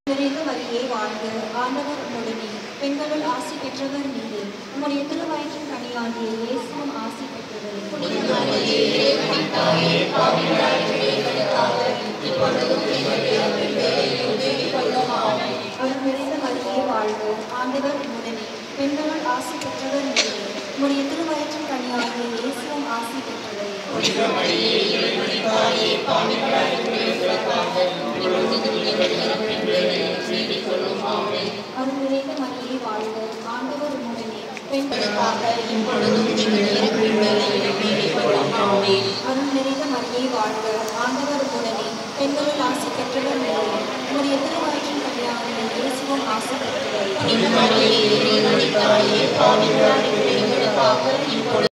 நிறைந்த வரியே வாழ்க ஆண்டவர் உடனே பெண்களுள் ஆசி பெற்றவர் நீரே உம்முடைய திருவயிற்றின் கனியாகிய இயேசுவும் ஆசி பெற்றவரே அவர் நிறைந்த வரியே வாழ்க ஆண்டவர் உடனே பெண்களுள் ஆசி பெற்றவர் நீரே உம்முடைய திருவயிற்றின் கனியாகிய இயேசுவும் ஆசி பெற்றவரே அவர் நிறைந்த மரியே வாழ்க ஆண்டவர் உடனே பெண்களுக்காக இப்பொழுதும் அருள் நிறைந்த மரியே வாழ்க ஆண்டவர் உடனே பெண்களுள் ஆசி பெற்றவர் நீரே உம்முடைய திருவயிற்றின் கனியாகிய இயேசுவும் ஆசி பெற்றவரே